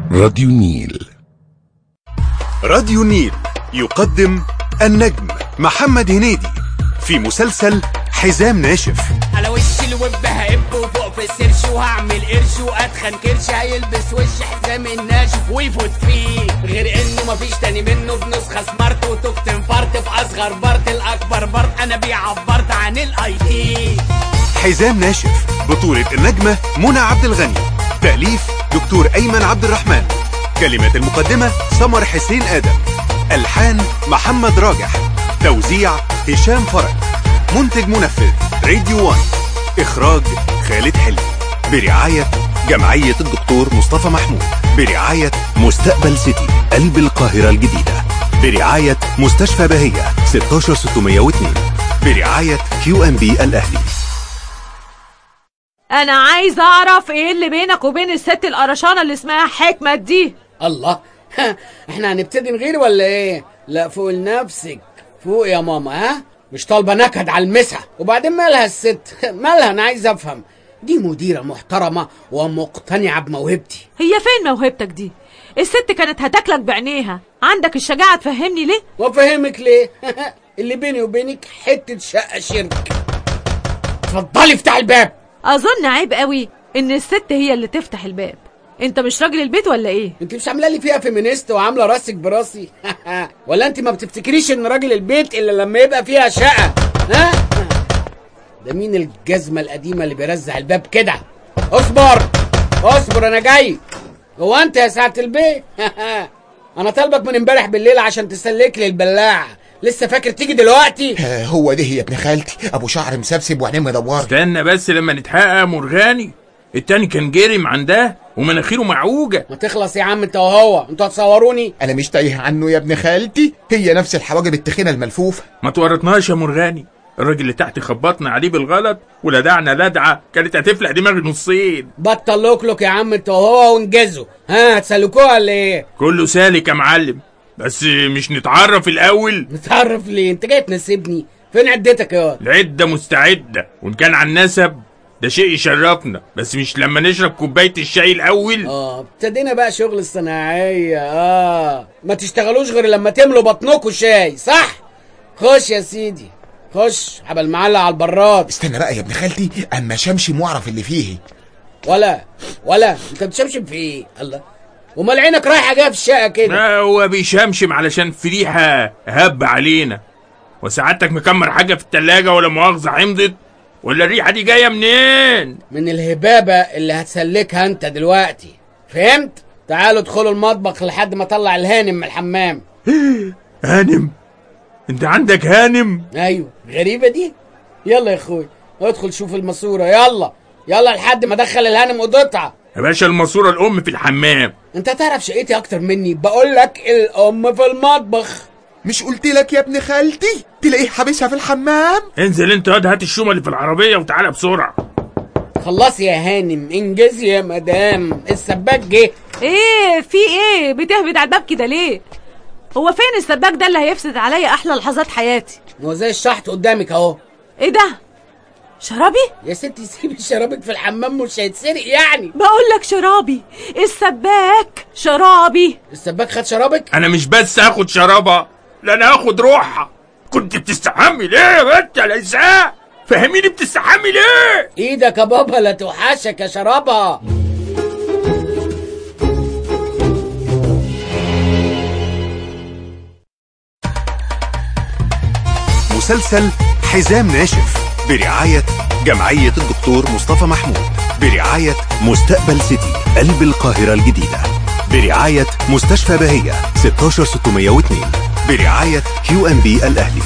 راديو النيل راديو النيل يقدم النجم محمد هنيدي في مسلسل حزام ناشف على وش الوب هقب وفوق في السرش وهعمل قرش واتخن كرش هيلبس وش حزام الناشف ويفوت فيه غير انه مفيش تاني منه بنسخه سمارت وتوكت انفرت في اصغر بارت الاكبر بارت انا بيه عبرت عن الاي تي حزام ناشف بطولة النجمة منى عبد الغني تأليف دكتور أيمن عبد الرحمن كلمات المقدمة سمر حسين آدم ألحان محمد راجح توزيع هشام فرج منتج منفذ راديو وان إخراج خالد حلمي برعاية جمعية الدكتور مصطفى محمود برعاية مستقبل سيتي قلب القاهرة الجديدة برعاية مستشفى بهية 16602 برعاية كيو ام بي الأهلي انا عايز اعرف ايه اللي بينك وبين الست القرشانه اللي اسمها حكمه دي الله احنا هنبتدي نغير ولا ايه لا فوق لنفسك فوق يا ماما ها مش طالبه نكد على المسها وبعدين مالها الست مالها انا عايز افهم دي مديره محترمه ومقتنعه بموهبتي هي فين موهبتك دي الست كانت هتاكلك بعينيها عندك الشجاعه تفهمني ليه وافهمك ليه اللي بيني وبينك حته شقه شرك اتفضلي افتح الباب اظن عيب قوي ان الست هي اللي تفتح الباب انت مش راجل البيت ولا ايه انت مش عامله لي فيها فيمينيست وعامله راسك براسي ولا انت ما بتفتكريش ان راجل البيت الا لما يبقى فيها شقه ها ده مين الجزمه القديمه اللي بيرزع الباب كده اصبر اصبر انا جاي هو انت يا ساعه البيت انا طالبك من امبارح بالليل عشان تسلك لي البلاعه لسه فاكر تيجي دلوقتي آه، هو ده يا ابن خالتي ابو شعر مسبسب وعينيه مدوره استنى بس لما نتحقق مرغاني التاني كان جرم عن ده ومناخيره معوجة ما تخلص يا عم انت وهو انتوا هتصوروني انا مش تايه عنه يا ابن خالتي هي نفس الحواجب التخينه الملفوفه ما تورطناش يا مرغاني الراجل اللي تحت خبطنا عليه بالغلط ولدعنا لدعة كانت هتفلق دماغي نصين بطل لوكلوك يا عم انت وهو وانجزوا ها هتسلكوها ولا ايه كله سالك يا معلم بس مش نتعرف الأول متعرف ليه انت جاي تنسبني فين عدتك يا واد العدة مستعدة وإن كان عن نسب ده شيء يشرفنا بس مش لما نشرب كوباية الشاي الأول اه ابتدينا بقى شغل الصناعية اه ما تشتغلوش غير لما تملوا بطنكوا شاي صح خش يا سيدي خش حبل معلق على البراد استنى بقى يا ابن خالتي اما شمشم واعرف اللي فيه ولا ولا انت بتشمشم في ايه الله امال عينك رايحه جايه في الشقه كده ما هو بيشمشم علشان فريحة هب علينا وسعادتك مكمر حاجة في التلاجة ولا مؤاخذة حمضت ولا الريحة دي جاية منين؟ من الهبابه اللي هتسلكها انت دلوقتي فهمت تعالوا ادخلوا المطبخ لحد ما اطلع الهانم من الحمام هانم انت عندك هانم ايوه غريبه دي يلا يا اخوي ادخل شوف الماسوره يلا يلا لحد ما ادخل الهانم اوضتها يا باشا الماسورة الأم في الحمام انت تعرف شقتي اكتر مني بقول لك الام في المطبخ مش قلت لك يا ابن خالتي تلاقيه حابسها في الحمام انزل انت هات هات الشومة اللي في العربية وتعالى بسرعة خلصي يا هانم انجزي يا مدام السباك جه ايه في ايه بتهبد على الباب كده ليه هو فين السباك ده اللي هيفسد عليا احلى لحظات حياتي هو زي الشحط قدامك اهو ايه ده شرابي يا ستي سيبي شرابك في الحمام مش هيتسرق يعني بقول لك شرابي السباك شرابي السباك خد شرابك أنا مش بس هاخد شرابها لا أنا هاخد روحها كنت بتستحمي ليه يا بنت يا ليساء فهميني بتستحمي ليه ايدك يا بابا لا توحشك يا شرابها مسلسل حزام ناشف برعاية جمعية الدكتور مصطفى محمود برعاية مستقبل سيتي قلب القاهرة الجديدة برعاية مستشفى بهية 16602 برعاية كيو ام بي الأهلي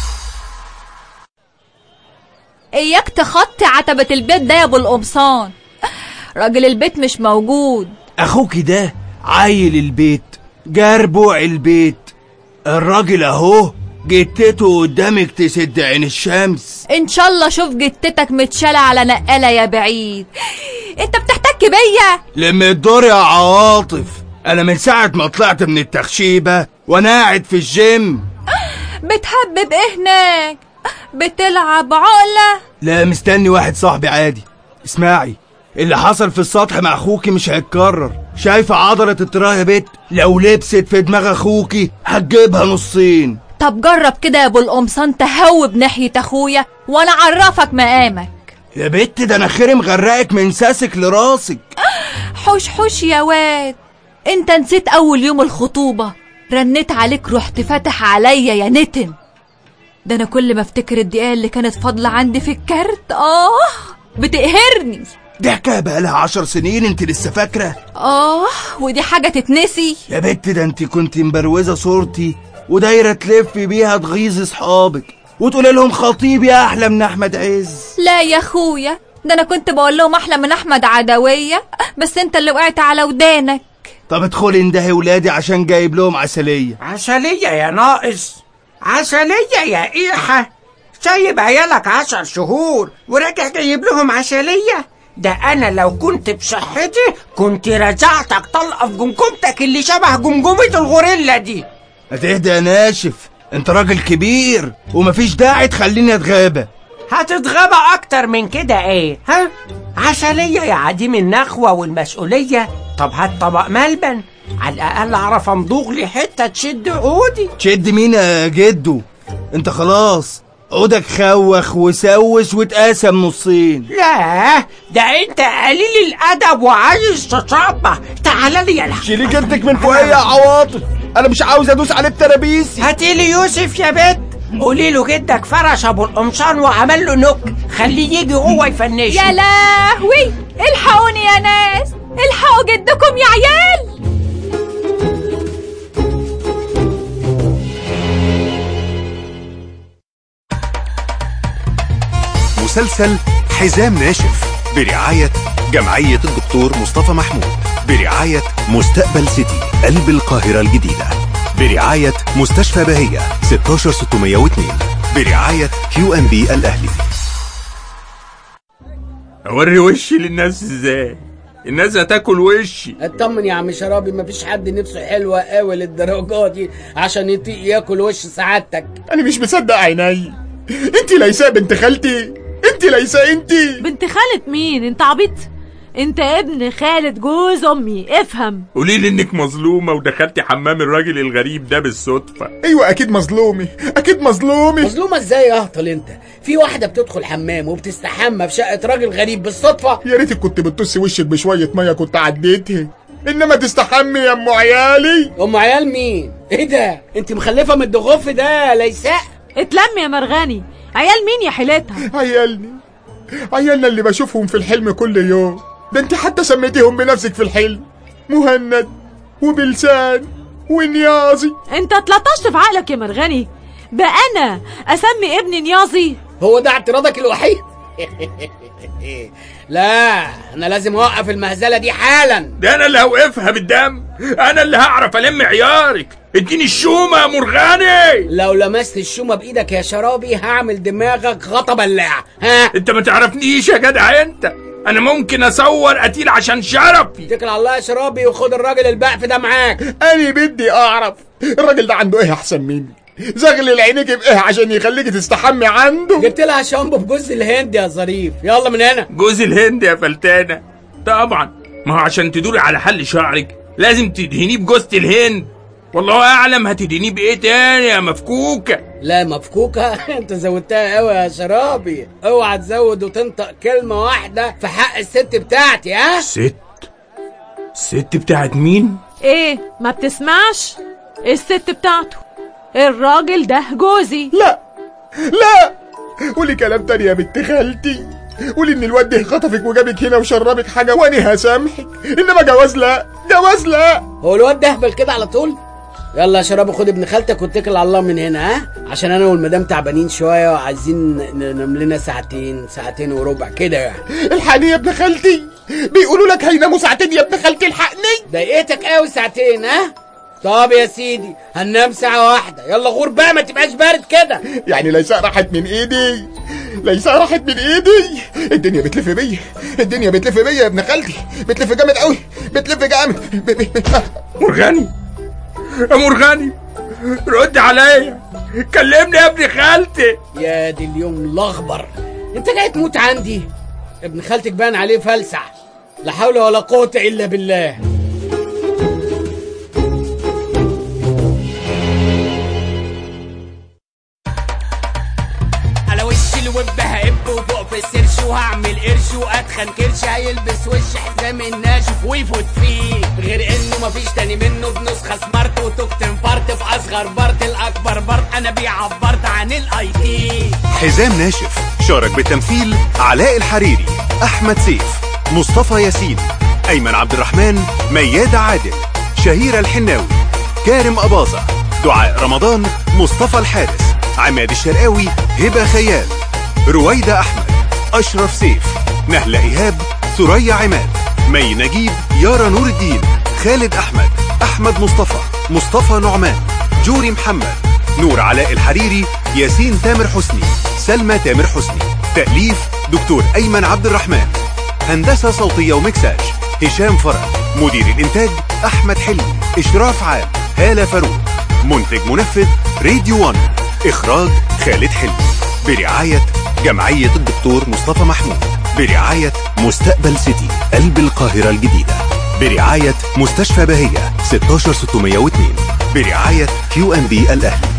اياك تخطي عتبة البيت ده يا ابو القمصان راجل البيت مش موجود اخوك ده عايل البيت جربوع البيت الراجل اهو جتته قدامك تسد عين الشمس ان شاء الله شوف جتتك متشالة على نقالة يا بعيد انت بتحتك بيا لم الدور يا عواطف انا من ساعة ما طلعت من التخشيبة وانا قاعد في الجيم بتهبب ايه هناك بتلعب عقلة لا مستني واحد صاحبي عادي اسمعي اللي حصل في السطح مع اخوكي مش هيتكرر شايفة عضلة التراه يا بت لو لبست في دماغ اخوكي هتجيبها نصين طب جرب كده يا ابو القمصان تهوب ناحية اخويا وانا اعرفك مقامك يا بت ده انا خيري مغرقك من ساسك لراسك حوش حوش يا واد انت نسيت اول يوم الخطوبة رنيت عليك رحت فاتح عليا يا نتن ده انا كل ما افتكر الدقيقة اللي كانت فاضلة عندي في الكارت اه بتقهرني دي حكاية بقالها عشر سنين انت لسه فاكرة اه ودي حاجة تتنسي يا بت ده انت كنت مبروزة صورتي ودايرة تلف بيها تغيظ اصحابك وتقولي لهم خطيبي احلى من احمد عز لا يا اخويا ده انا كنت بقول لهم احلى من احمد عدوية بس انت اللي وقعت على ودانك طب ادخلي اندهي ولادي عشان جايب لهم عسلية عسلية يا ناقص عسلية يا إيحة سايب عيالك عشر شهور وراجع جايب لهم عسلية ده أنا لو كنت بصحتي كنت رزعتك طلقة في جمجمتك اللي شبه جمجمة الغوريلا دي هتهدى يا ناشف انت راجل كبير ومفيش داعي تخليني اتغابى هتتغابى أكتر من كده إيه ها عسلية يا عديم النخوة والمسؤولية طب هات طبق ملبن على الأقل أعرف أمضغ لي حتة تشد عودي تشد مين يا جدو انت خلاص عودك خوخ وسوس واتقاسم نصين لا ده انت قليل الادب وعايز تتصبح تعال لي يا الحق شيلي جلدك من فوقيا يا عواطف انا مش عاوز ادوس عليه بترابيسي هاتيلي يوسف يا بت قولي له جدك فرش ابو القمصان وعمل له نك خليه يجي هو يفنشه يا لهوي الحقوني يا ناس الحقوا جدكم يا عيال مسلسل حزام ناشف برعاية جمعية الدكتور مصطفى محمود برعاية مستقبل سيتي قلب القاهرة الجديدة برعاية مستشفى بهية 16602 برعاية كيو ام بي الأهلي اوري وشي للناس ازاي الناس هتاكل وشي اطمن يا عم شرابي مفيش حد نفسه حلوة قوي للدرجة دي عشان يطيق ياكل وش سعادتك انا مش مصدق عيني انت ليساء بنت خالتي انت ليساء انت بنت خالة مين انت عبيط انت ابن خالة جوز امي افهم قولي لي انك مظلومه ودخلتي حمام الراجل الغريب ده بالصدفه ايوه اكيد مظلومي اكيد مظلومي مظلومة ازاي يا اهطل انت في واحدة بتدخل حمام وبتستحمى في شقة راجل غريب بالصدفة يا ريتك كنت بتطسي وشك بشويه ميه كنت عديتها انما تستحمي يا ام عيالي ام عيال مين ايه ده انت مخلفة من الضغوف ده ليساء اتلم يا مرغاني عيال مين يا حيلتها عيالني عيالنا اللي بشوفهم في الحلم كل يوم ده انت حتى سميتيهم بنفسك في الحلم مهند وبلسان ونيازي انت اتلطشت في عقلك يا مرغاني بقى انا اسمي ابني نيازي هو ده اعتراضك الوحيد لا انا لازم اوقف المهزلة دي حالا ده انا اللي هوقفها بالدم انا اللي هعرف الم عيارك اديني الشومه يا مرغاني لو لمست الشومة بايدك يا شرابي هعمل دماغك غطا بلاع ها انت ما تعرفنيش يا جدع انت انا ممكن اصور قتيل عشان شرفي اتكل على الله يا شرابي وخد الراجل البقف ده معاك انا بدي اعرف الراجل ده عنده ايه احسن مني زغلل عينيك بايه عشان يخليك تستحمي عنده جبت لها شامبو بجوز الهند يا ظريف يلا من هنا جوز الهند يا فلتانه طبعا ما هو عشان تدوري على حل شعرك لازم تدهنيه بجوزة الهند والله اعلم هتدهنيه بايه تاني يا مفكوكه لا مفكوكة انت زودتها قوي يا شرابي اوعى تزود وتنطق كلمة واحدة في حق الست بتاعتي ها ست الست بتاعت مين ايه ما بتسمعش الست بتاعته الراجل ده جوزي لا لا قولي كلام تاني يا بنت خالتي قولي ان الواد ده خطفك وجابك هنا وشربك حاجه وانا هسامحك انما جواز لا جواز لا هو الواد ده اهبل كده على طول يلا يا شرابي خد ابن خالتك واتكل على الله من هنا ها عشان انا والمدام تعبانين شويه وعايزين ن- ننام لنا ساعتين ساعتين وربع كده يعني الحقني يا ابن خالتي بيقولوا لك هيناموا ساعتين يا ابن خالتي الحقني ضايقتك قوي ساعتين ها طب يا سيدي هننام ساعة واحدة يلا غور بقى ما تبقاش بارد كده يعني ليساء راحت من ايدي ليساء راحت من ايدي الدنيا بتلف بيا الدنيا بتلف بيا يا ابن خالتي بتلف جامد قوي بتلف جامد ب- ب- ب- مرغني يا مرغني رد عليا كلمني يا ابن خالتي يا دي اليوم الاخضر انت جاي تموت عندي ابن خالتك بان عليه فلسع لا حول ولا قوة الا بالله يسخن كرش هيلبس وش حزام الناشف ويفوت فيه غير انه مفيش تاني منه بنسخه سمارت وتوك تنفرت في اصغر بارت الاكبر بارت انا بيه عبرت عن الاي تي حزام ناشف شارك بالتمثيل علاء الحريري أحمد سيف مصطفى ياسين أيمن عبد الرحمن ميادة عادل شهيرة الحناوي كارم أباظة دعاء رمضان مصطفى الحارس عماد الشرقاوي هبة خيال رويدة أحمد أشرف سيف نهلة إيهاب ثريا عماد مي نجيب يارا نور الدين خالد أحمد أحمد مصطفى مصطفى نعمان جوري محمد نور علاء الحريري ياسين تامر حسني سلمى تامر حسني تأليف دكتور أيمن عبد الرحمن هندسة صوتية ومكساج هشام فرج مدير الإنتاج أحمد حلمي إشراف عام هالة فاروق منتج منفذ راديو 1 إخراج خالد حلمي برعاية جمعية الدكتور مصطفى محمود برعاية مستقبل سيتي قلب القاهرة الجديدة برعاية مستشفى بهية 16602 برعاية كيو ان بي الأهلي